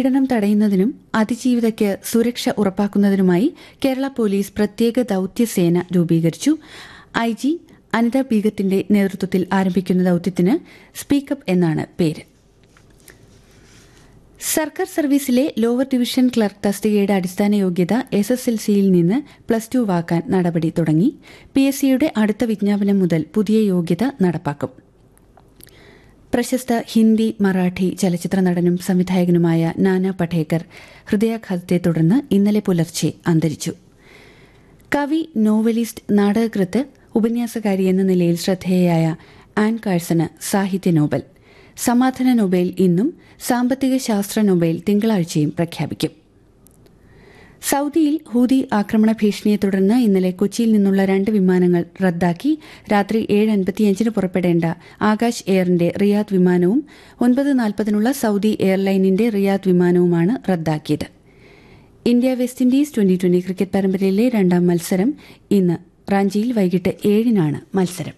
പീഡനം തടയുന്നതിനും അതിജീവിതയ്ക്ക് സുരക്ഷ ഉറപ്പാക്കുന്നതിനുമായി കേരള പോലീസ് പ്രത്യേക ദൌത്യസേന രൂപീകരിച്ചു ഐ ജി അനിത ബീഗത്തിന്റെ നേതൃത്വത്തിൽ ആരംഭിക്കുന്ന ദൌത്യത്തിന് സ്പീക്കപ്പ് എന്നാണ് പേര് സർക്കാർ സർവീസിലെ ലോവർ ഡിവിഷൻ ക്ലർക്ക് തസ്തികയുടെ അടിസ്ഥാന യോഗ്യത എസ് എസ് എൽ സിയിൽ നിന്ന് പ്ലസ് ടു വാക്കാൻ നടപടി തുടങ്ങി പി എസ് സിയുടെ അടുത്ത വിജ്ഞാപനം മുതൽ പുതിയ യോഗ്യത നടപ്പാക്കും പ്രശസ്ത ഹിന്ദി മറാഠി ചലച്ചിത്ര നടനും സംവിധായകനുമായ നാനാ പഠേക്കർ ഹൃദയാഘാതത്തെ തുടർന്ന് ഇന്നലെ പുലർച്ചെ അന്തരിച്ചു കവി നോവലിസ്റ്റ് നാടകകൃത്ത് ഉപന്യാസകാരി എന്ന നിലയിൽ ശ്രദ്ധേയയായ ആൻ കാഴ്സന് സാഹിത്യ നോബൽ സമാധാന നൊബേൽ ഇന്നും സാമ്പത്തിക ശാസ്ത്ര നൊബേൽ തിങ്കളാഴ്ചയും പ്രഖ്യാപിക്കും സൌദിയിൽ ഹൂതി ആക്രമണ ഭീഷണിയെ തുടർന്ന് ഇന്നലെ കൊച്ചിയിൽ നിന്നുള്ള രണ്ട് വിമാനങ്ങൾ റദ്ദാക്കി രാത്രി ഏഴ് അൻപത്തിയഞ്ചിന് പുറപ്പെടേണ്ട ആകാശ് എയറിന്റെ റിയാദ് വിമാനവും ഒൻപത് നാൽപ്പതിനുള്ള സൌദി എയർലൈനിന്റെ റിയാദ് വിമാനവുമാണ് റദ്ദാക്കിയത് India West Indies twenty twenty cricket പരമ്പരയിലെ രണ്ടാം മത്സരം ഇന്ന് റാഞ്ചിയിൽ വൈകിട്ട് ഏഴിനാണ് മത്സരം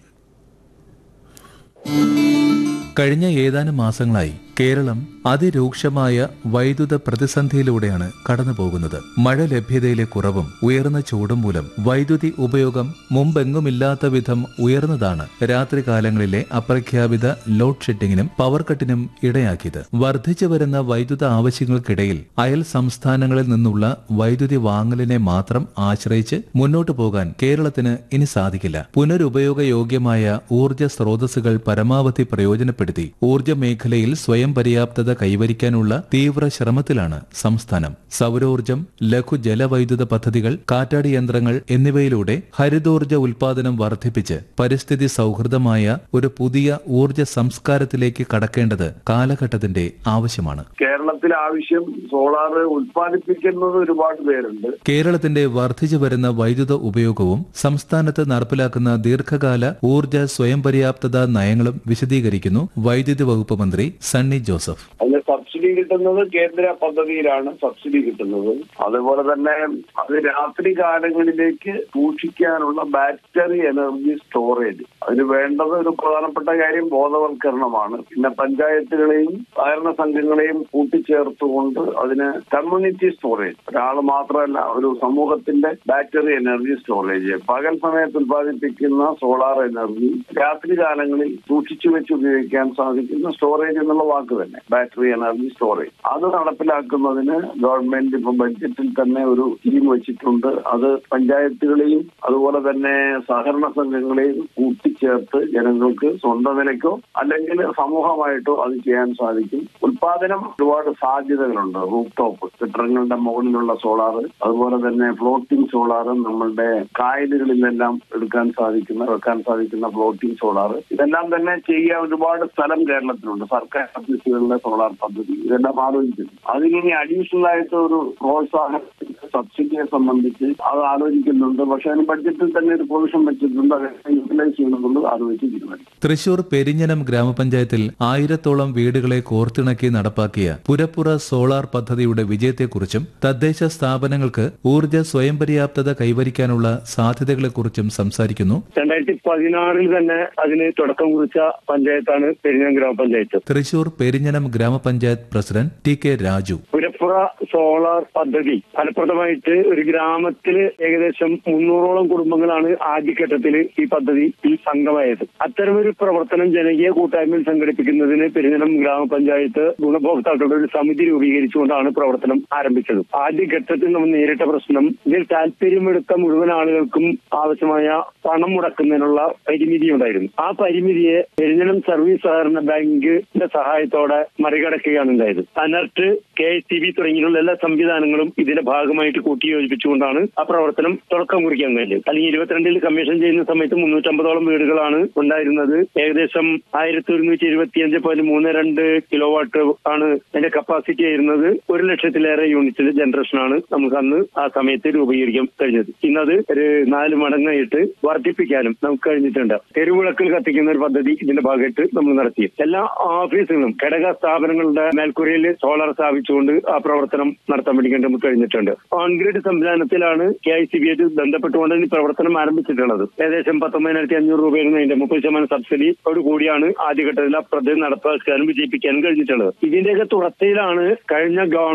കഴിഞ്ഞ ഏതാനും മാസങ്ങളായി കേരളം അതിരൂക്ഷമായ വൈദ്യുത പ്രതിസന്ധിയിലൂടെയാണ് കടന്നുപോകുന്നത് മഴ ലഭ്യതയിലെ കുറവും ഉയർന്ന ചൂടും മൂലം വൈദ്യുതി ഉപയോഗം മുമ്പെങ്ങുമില്ലാത്ത വിധം ഉയർന്നതാണ് രാത്രികാലങ്ങളിലെ അപ്രഖ്യാപിത ലോഡ് ഷെഡിങ്ങിനും പവർ കട്ടിനും ഇടയാക്കിയത് വർദ്ധിച്ചു വരുന്ന വൈദ്യുത ആവശ്യങ്ങൾക്കിടയിൽ അയൽ സംസ്ഥാനങ്ങളിൽ നിന്നുള്ള വൈദ്യുതി വാങ്ങലിനെ മാത്രം ആശ്രയിച്ച് മുന്നോട്ടു പോകാൻ കേരളത്തിന് ഇനി സാധിക്കില്ല പുനരുപയോഗയോഗ്യമായ ഊർജ്ജ സ്രോതസ്സുകൾ പരമാവധി പ്രയോജനപ്പെടുത്തി ഊർജ്ജ മേഖലയിൽ സ്വയം പര്യാപ്തത കൈവരിക്കാനുള്ള തീവ്ര ശ്രമത്തിലാണ് സംസ്ഥാനം സൗരോർജ്ജം ലഘു ജലവൈദ്യുത പദ്ധതികൾ കാറ്റാടി യന്ത്രങ്ങൾ എന്നിവയിലൂടെ ഹരിതോർജ്ജ ഉൽപാദനം വർദ്ധിപ്പിച്ച് പരിസ്ഥിതി സൗഹൃദമായ ഒരു പുതിയ ഊർജ്ജ സംസ്കാരത്തിലേക്ക് കടക്കേണ്ടത് കാലഘട്ടത്തിന്റെ ആവശ്യമാണ് കേരളത്തിലെ ആവശ്യം സോളാർ ഉൽപ്പാദിപ്പിക്കുന്നത് ഒരുപാട് പേരുണ്ട് കേരളത്തിന്റെ വർദ്ധിച്ചു വരുന്ന വൈദ്യുത ഉപയോഗവും സംസ്ഥാനത്ത് നടപ്പിലാക്കുന്ന ദീർഘകാല ഊർജ്ജ സ്വയം പര്യാപ്തത നയങ്ങളും വിശദീകരിക്കുന്നു വൈദ്യുതി വകുപ്പ് മന്ത്രി സണ്ണി ജോസഫ് അതിന് സബ്സിഡി കിട്ടുന്നത് കേന്ദ്ര പദ്ധതിയിലാണ് സബ്സിഡി കിട്ടുന്നത് അതുപോലെ തന്നെ അത് രാത്രി കാലങ്ങളിലേക്ക് സൂക്ഷിക്കാനുള്ള ബാറ്ററി എനർജി സ്റ്റോറേജ് അതിന് വേണ്ടത് ഒരു പ്രധാനപ്പെട്ട കാര്യം ബോധവൽക്കരണമാണ് പിന്നെ പഞ്ചായത്തുകളെയും സഹകരണ സംഘങ്ങളെയും കൂട്ടിച്ചേർത്തുകൊണ്ട് അതിന് കമ്മ്യൂണിറ്റി സ്റ്റോറേജ് ഒരാൾ മാത്രമല്ല ഒരു സമൂഹത്തിന്റെ ബാറ്ററി എനർജി സ്റ്റോറേജ് പകൽ സമയത്ത് ഉത്പാദിപ്പിക്കുന്ന സോളാർ എനർജി രാത്രി കാലങ്ങളിൽ സൂക്ഷിച്ചു വെച്ച് ഉപയോഗിക്കാൻ സാധിക്കുന്ന സ്റ്റോറേജ് എന്നുള്ള വാക്ക് തന്നെ ബാറ്ററി എനർജി സ്റ്റോറേജ് അത് നടപ്പിലാക്കുന്നതിന് ഗവൺമെന്റ് ഇപ്പൊ ബഡ്ജറ്റിൽ തന്നെ ഒരു സ്കീം വെച്ചിട്ടുണ്ട് അത് പഞ്ചായത്തുകളെയും അതുപോലെ തന്നെ സഹകരണ സംഘങ്ങളെയും കൂട്ടിച്ചേർത്ത് ജനങ്ങൾക്ക് സ്വന്തം നിലയ്ക്കോ അല്ലെങ്കിൽ സമൂഹമായിട്ടോ അത് ചെയ്യാൻ സാധിക്കും ഉൽപാദനം ഒരുപാട് സാധ്യതകളുണ്ട് റൂഫ് ടോപ്പ് കെട്ടിടങ്ങളുടെ മുകളിലുള്ള സോളാർ അതുപോലെ തന്നെ ഫ്ലോട്ടിംഗ് സോളാർ നമ്മളുടെ കായലുകളിലെല്ലാം എടുക്കാൻ സാധിക്കുന്ന വെക്കാൻ സാധിക്കുന്ന ഫ്ലോട്ടിംഗ് സോളാർ ഇതെല്ലാം തന്നെ ചെയ്യാൻ ഒരുപാട് സ്ഥലം കേരളത്തിലുണ്ട് സർക്കാർ ഓഫീസുകളിലെ സോളാർ പദ്ധതി ഇതെല്ലാം ആലോചിക്കുന്നു അതിനി അഡീഷണൽ ആയിട്ട് ഒരു പ്രോത്സാഹന സബ്സിഡിയെ സംബന്ധിച്ച് അത് ആലോചിക്കുന്നുണ്ട് പക്ഷെ അതിന് ബഡ്ജറ്റിൽ തന്നെ ഒരു പ്രൊവിഷൻ വെച്ചിട്ടുണ്ട് അത് യൂട്ടിലൈസ് ചെയ്യുന്നുള്ളത് ആലോചിച്ച് തീരുമാനിക്കും തൃശൂർ പെരിഞ്ഞനം ഗ്രാമപഞ്ചായത്തിൽ ആയിരത്തോളം വീടുകളെ കോർത്തിണക്കി നടപ്പാക്കിയ പുരപ്പുറ സോളാർ പദ്ധതിയുടെ വിജയത്തെക്കുറിച്ചും തദ്ദേശ സ്ഥാപനങ്ങൾക്ക് ഊർജ്ജ സ്വയം പര്യാപ്തത കൈവരിക്കാനുള്ള സാധ്യതകളെക്കുറിച്ചും സംസാരിക്കുന്നു രണ്ടായിരത്തി പതിനാറിൽ തന്നെ അതിന് തുടക്കം കുറിച്ച പഞ്ചായത്താണ് പെരിഞ്ഞം ഗ്രാമപഞ്ചായത്ത് തൃശൂർ പെരിഞ്ഞനം ഗ്രാമപഞ്ചായത്ത് പ്രസിഡന്റ് ടി കെ രാജു പുരപ്പുറ സോളാർ പദ്ധതി ഫലപ്രദമായിട്ട് ഒരു ഗ്രാമത്തിൽ ഏകദേശം മുന്നൂറോളം കുടുംബങ്ങളാണ് ആദ്യഘട്ടത്തിൽ ഈ പദ്ധതിയിൽ അംഗമായത് അത്തരമൊരു പ്രവർത്തനം ജനകീയ കൂട്ടായ്മയിൽ സംഘടിപ്പിക്കുന്നതിന് പെരിഞ്ഞനം ഗ്രാമപഞ്ചായത്ത് ഗുണഭോക്താക്കളുടെ ഒരു സമിതി രൂപീകരിച്ചുകൊണ്ടാണ് പ്രവർത്തനം ആരംഭിച്ചത് ആദ്യഘട്ടത്തിൽ നമ്മൾ നേരിട്ട പ്രശ്നം ഇതിൽ താല്പര്യമെടുത്ത മുഴുവൻ ആളുകൾക്കും ആവശ്യമായ പണം മുടക്കുന്നതിനുള്ള പരിമിതി ഉണ്ടായിരുന്നു ആ പരിമിതിയെ പെരിഞ്ഞനം സർവീസ് സഹകരണ ബാങ്കിന്റെ സഹായത്തോടെ മറികടക്കുകയാണ് ഉണ്ടായത് ANERT K S T B തുടങ്ങിയുള്ള എല്ലാ സംവിധാനങ്ങളും ഇതിന്റെ ഭാഗമായിട്ട് കൂട്ടിയോജിപ്പിച്ചുകൊണ്ടാണ് ആ പ്രവർത്തനം തുടക്കം കുറിക്കാൻ കഴിഞ്ഞത് അല്ലെങ്കിൽ ഇരുപത്തിരണ്ടിൽ കമ്മീഷൻ ചെയ്യുന്ന സമയത്ത് മുന്നൂറ്റമ്പതോളം വീടുകളാണ് ഉണ്ടായിരുന്നത് ഏകദേശം ആയിരത്തി ഒരുന്നൂറ്റി ഇരുപത്തിയഞ്ച് പോയിന്റ് മൂന്ന് രണ്ട് കിലോ വാട്ട് ആണ് അതിന്റെ കപ്പാസിറ്റി ആയിരുന്നത് ഒരു ലക്ഷത്തിലേറെ യൂണിറ്റ് ജനറേഷനാണ് നമുക്ക് അന്ന് ആ സമയത്ത് രൂപീകരിക്കാൻ കഴിഞ്ഞത് ഇന്നത് ഒരു നാല് മടങ്ങായിട്ട് വർദ്ധിപ്പിക്കാനും നമുക്ക് കഴിഞ്ഞിട്ടുണ്ട് തെരുവിളക്കിൽ കത്തിക്കുന്ന ഒരു പദ്ധതി ഇതിന്റെ ഭാഗമായിട്ട് നമ്മൾ നടത്തി എല്ലാ ഓഫീസുകളും ഘടക സ്ഥാപനങ്ങളുടെ മേൽക്കൂരയിൽ സോളാർ സ്ഥാപിച്ചുകൊണ്ട് ആ പ്രവർത്തനം നടത്താൻ വേണ്ടി നമുക്ക് കഴിഞ്ഞിട്ടുണ്ട് ഓൺഗ്രിഡ് സംവിധാനത്തിലാണ് കെ ഐ സി ബി ആയിട്ട് ബന്ധപ്പെട്ടുകൊണ്ട് ഈ പ്രവർത്തനം ആരംഭിച്ചിട്ടുള്ളത് ഏകദേശം പത്തൊമ്പതിനായിരത്തി അഞ്ഞൂറ് രൂപയായിരുന്നു അതിന്റെ മുപ്പത് ശതമാനം സബ്സിഡിയോട് കൂടിയാണ് ആദ്യഘട്ടത്തിൽ ആ പദ്ധതി നടപ്പാക്കാനും വിജയിപ്പിക്കാനും കഴിഞ്ഞിട്ടുള്ളത് ഇതിന്റെയൊക്കെ തുടർച്ചയിലാണ് കഴിഞ്ഞ ഗവൺമെന്റ്